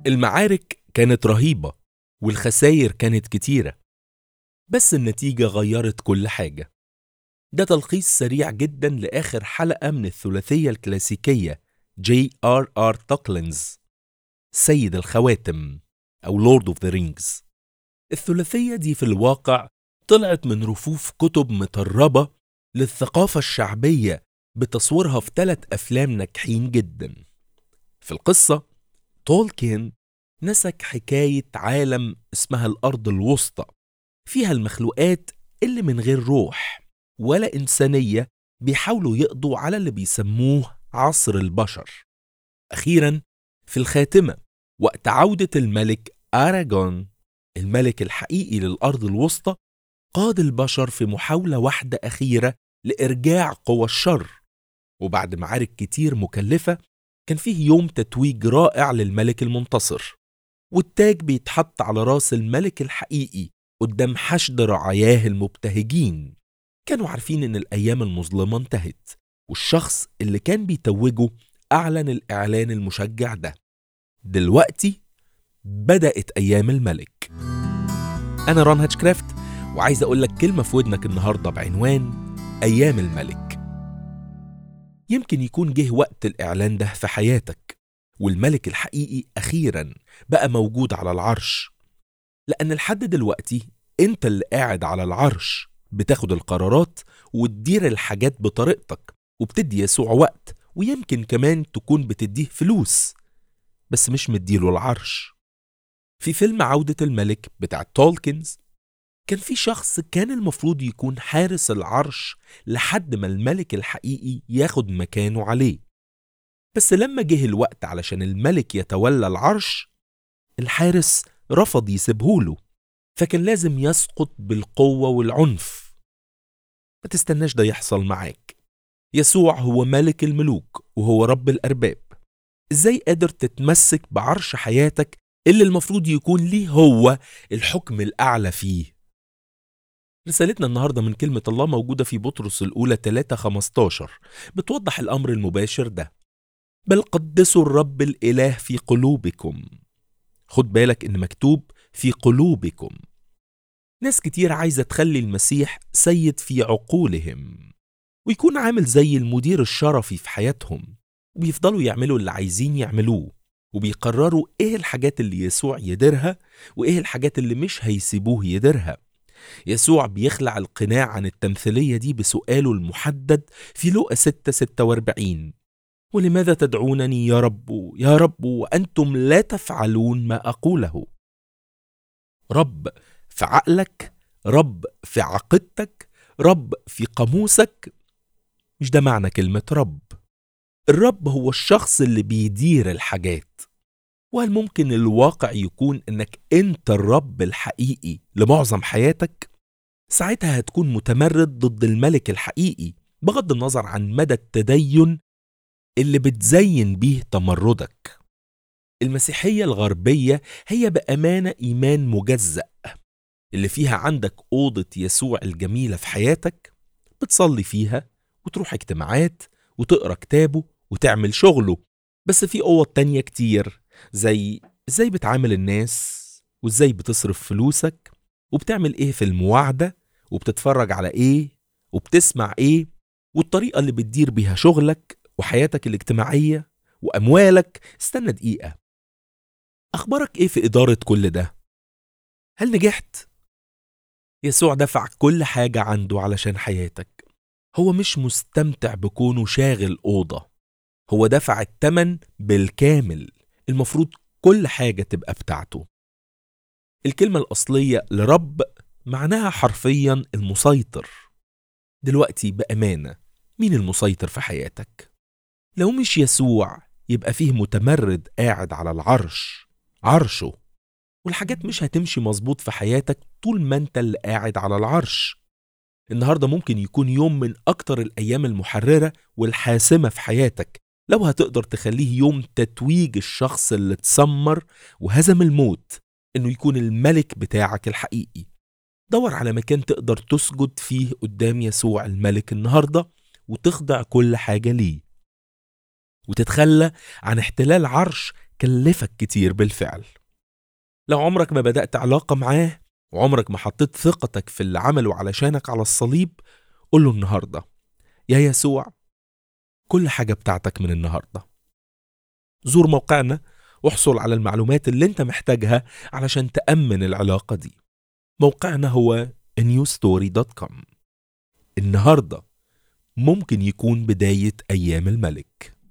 المعارك كانت رهيبة والخساير كانت كتيرة بس النتيجة غيرت كل حاجة ده تلخيص سريع جدا لآخر حلقة من الثلاثية الكلاسيكية جي آر آر توكلينز سيد الخواتم أو لورد اوف ذا رينجز الثلاثية دي في الواقع طلعت من رفوف كتب متربة للثقافة الشعبية بتصويرها في ثلاث أفلام ناجحين جدا في القصة تولكين نسك حكاية عالم اسمها الأرض الوسطى فيها المخلوقات اللي من غير روح ولا إنسانية بيحاولوا يقضوا على اللي بيسموه عصر البشر أخيرا في الخاتمة وقت عودة الملك أراجون الملك الحقيقي للأرض الوسطى قاد البشر في محاولة واحدة أخيرة لإرجاع قوى الشر وبعد معارك كتير مكلفة كان فيه يوم تتويج رائع للملك المنتصر والتاج بيتحط على راس الملك الحقيقي قدام حشد رعاياه المبتهجين كانوا عارفين إن الأيام المظلمة انتهت والشخص اللي كان بيتوجه أعلن الإعلان المشجع ده دلوقتي بدأت أيام الملك أنا ران هاتشكرافت وعايز أقول لك كلمة في ودنك النهاردة بعنوان أيام الملك يمكن يكون جه وقت الإعلان ده في حياتك والملك الحقيقي أخيرا بقى موجود على العرش لأن لحد دلوقتي أنت اللي قاعد على العرش بتاخد القرارات وتدير الحاجات بطريقتك وبتدي يسوع وقت ويمكن كمان تكون بتديه فلوس بس مش مديله العرش في فيلم عودة الملك بتاع تولكنز كان في شخص كان المفروض يكون حارس العرش لحد ما الملك الحقيقي ياخد مكانه عليه بس لما جه الوقت علشان الملك يتولى العرش الحارس رفض يسيبهوله فكان لازم يسقط بالقوة والعنف ما تستناش ده يحصل معاك يسوع هو ملك الملوك وهو رب الأرباب ازاي قادر تتمسك بعرش حياتك اللي المفروض يكون ليه هو الحكم الأعلى فيه رسالتنا النهاردة من كلمة الله موجودة في بطرس الأولى 3 15 بتوضح الأمر المباشر ده بل قدسوا الرب الإله في قلوبكم خد بالك إن مكتوب في قلوبكم ناس كتير عايزة تخلي المسيح سيد في عقولهم ويكون عامل زي المدير الشرفي في حياتهم وبيفضلوا يعملوا اللي عايزين يعملوه وبيقرروا ايه الحاجات اللي يسوع يديرها وايه الحاجات اللي مش هيسيبوه يديرها يسوع بيخلع القناع عن التمثيلية دي بسؤاله المحدد في لوقا 6 46 ولماذا تدعونني يا رب يا رب وأنتم لا تفعلون ما أقوله رب في عقلك رب في عقيدتك رب في قاموسك مش ده معنى كلمة رب الرب هو الشخص اللي بيدير الحاجات وهل ممكن الواقع يكون انك انت الرب الحقيقي لمعظم حياتك ساعتها هتكون متمرد ضد الملك الحقيقي بغض النظر عن مدى التدين اللي بتزين بيه تمردك المسيحية الغربية هي بأمانة إيمان مجزأ اللي فيها عندك أوضة يسوع الجميلة في حياتك بتصلي فيها وتروح اجتماعات وتقرا كتابه وتعمل شغله بس في أوض تانية كتير زي ازاي بتعامل الناس وازاي بتصرف فلوسك وبتعمل ايه في المواعدة وبتتفرج على ايه وبتسمع ايه والطريقة اللي بتدير بيها شغلك وحياتك الاجتماعية وأموالك استنى دقيقة أخبارك ايه في إدارة كل ده؟ هل نجحت؟ يسوع دفع كل حاجة عنده علشان حياتك هو مش مستمتع بكونه شاغل أوضة هو دفع التمن بالكامل المفروض كل حاجة تبقى بتاعته الكلمة الأصلية لرب معناها حرفيا المسيطر دلوقتي بأمانة مين المسيطر في حياتك؟ لو مش يسوع يبقى فيه متمرد قاعد على العرش عرشه والحاجات مش هتمشي مظبوط في حياتك طول ما انت اللي قاعد على العرش النهاردة ممكن يكون يوم من أكتر الأيام المحررة والحاسمة في حياتك لو هتقدر تخليه يوم تتويج الشخص اللي اتسمر وهزم الموت انه يكون الملك بتاعك الحقيقي دور على مكان تقدر تسجد فيه قدام يسوع الملك النهارده وتخضع كل حاجه ليه وتتخلى عن احتلال عرش هتكلفك كتير بالفعل لو عمرك ما بدأت علاقة معاه وعمرك ما حطيت ثقتك في اللي عمله علشانك على الصليب قوله النهاردة يا يسوع كل حاجة بتاعتك من النهاردة زور موقعنا واحصل على المعلومات اللي انت محتاجها علشان تأمن العلاقة دي موقعنا هو newstory.com النهاردة ممكن يكون بداية أيام الملك